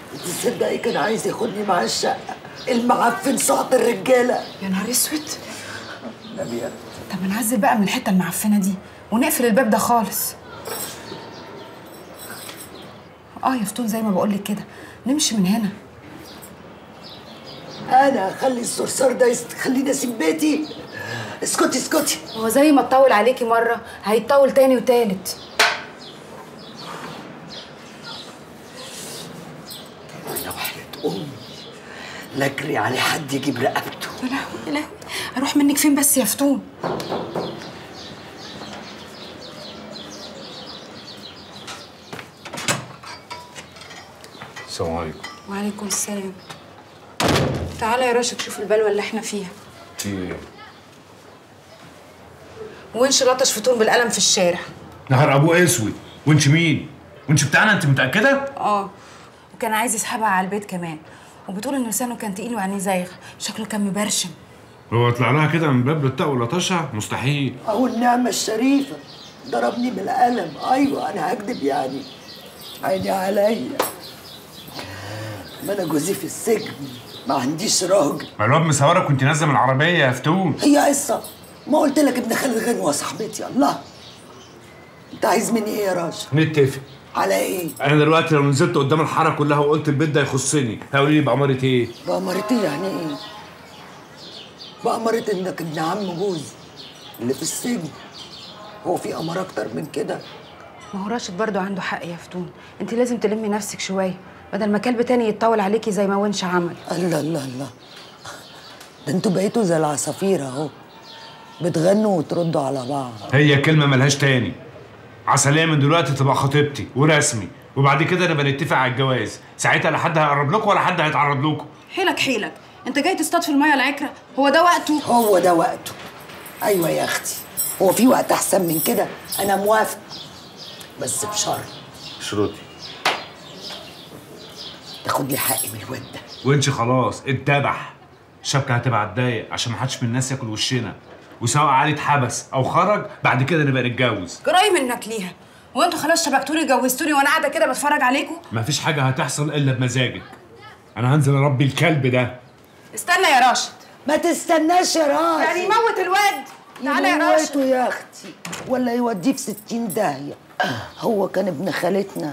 تصدقي كان عايز ياخدني معاه الشقه المعفن صعب الرجاله يا نهار اسود نبيل طب نعزل بقى من الحته المعفنه دي ونقفل الباب ده خالص اه يا فتون زي ما بقول لك كده نمشي من هنا انا اخلي الصرصار ده يخليني اسيب بيتي اسكتي اسكتي هو زي ما اتطول عليكي مره هيتطول تاني وتالت انا وحياة امي لا اجري على حد يجيب رقبته يا لهوي يا لهوي اروح منك فين بس يا فتون السلام عليكم وعليكم السلام تعالى يا راشد شوف البلوه اللي احنا فيها في ايه؟ وينش لطش فتون بالقلم في الشارع نهار ابوه اسود وانت مين؟ وانت بتاعنا انت متاكده؟ اه وكان عايز يسحبها على البيت كمان وبتقول ان لسانه كان تقيل وعينيه زايغه شكله كان مبرشم هو طلع لها كده من باب للطاق ولطشها مستحيل اهو النعمه الشريفه ضربني بالقلم ايوه انا هكدب يعني عيني عليا ما انا جوزي في السجن ما عنديش راجل ما الواد مسورك كنت نازله من العربيه يا فتون هي قصه ما قلت لك ابن خالد غنوه صاحبتي الله انت عايز مني ايه يا راشد نتفق على ايه انا دلوقتي لو نزلت قدام الحاره كلها وقلت البيت ده يخصني هيقولوا لي بأمارة ايه؟ بأمرتي يعني ايه بأمرت انك ابن عم جوزي اللي في السجن هو في امر اكتر من كده ما هو راشد برضو عنده حق يا فتون انت لازم تلمي نفسك شويه بدل ما كلب تاني يتطول عليكي زي ما ونش عمل الله الله الله ده انتوا بقيتوا زي العصافير اهو بتغنوا وتردوا على بعض هي كلمه ملهاش تاني عسلية من دلوقتي تبقى خطيبتي ورسمي وبعد كده نبقى نتفق على الجواز ساعتها لا حد هيقرب لكم ولا حد هيتعرض لكم حيلك حيلك انت جاي تصطاد في الميه العكره هو ده وقته هو ده وقته ايوه يا اختي هو في وقت احسن من كده انا موافق بس بشرط شروطي تاخد لي حقي من الواد ده وانش خلاص اتذبح الشبكه هتبقى هتضايق عشان ما حدش من الناس ياكل وشنا وسواء علي اتحبس او خرج بعد كده نبقى نتجوز جراي منك ليها هو انتوا خلاص شبكتوني جوزتوني وانا قاعده كده بتفرج عليكم مفيش حاجه هتحصل الا بمزاجك انا هنزل اربي الكلب ده استنى يا راشد ما تستناش يا راجل يعني يموت الواد تعالى يا راشد يموته يا اختي ولا يوديه في ستين داهية هو كان ابن خالتنا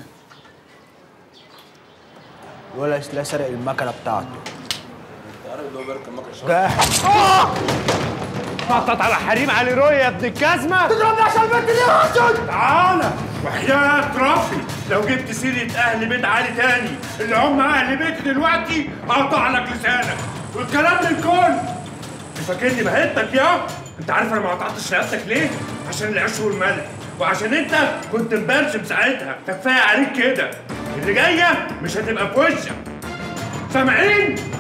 ولا لا سرق المكنه بتاعته نطط على حريم علي روي يا ابن الجزمه تضربني عشان البنت دي يا راشد تعالى وحياة ربي لو جبت سيرة أهل بيت علي تاني اللي هم أهل بيتي دلوقتي هقطع لك لسانك والكلام للكل أنت فاكرني بهتك يا أنت عارف أنا ما قطعتش رقبتك ليه؟ عشان العيش والملح وعشان أنت كنت مبرشم ساعتها فكفاية عليك كده اللي جاية مش هتبقى في وشك سامعين؟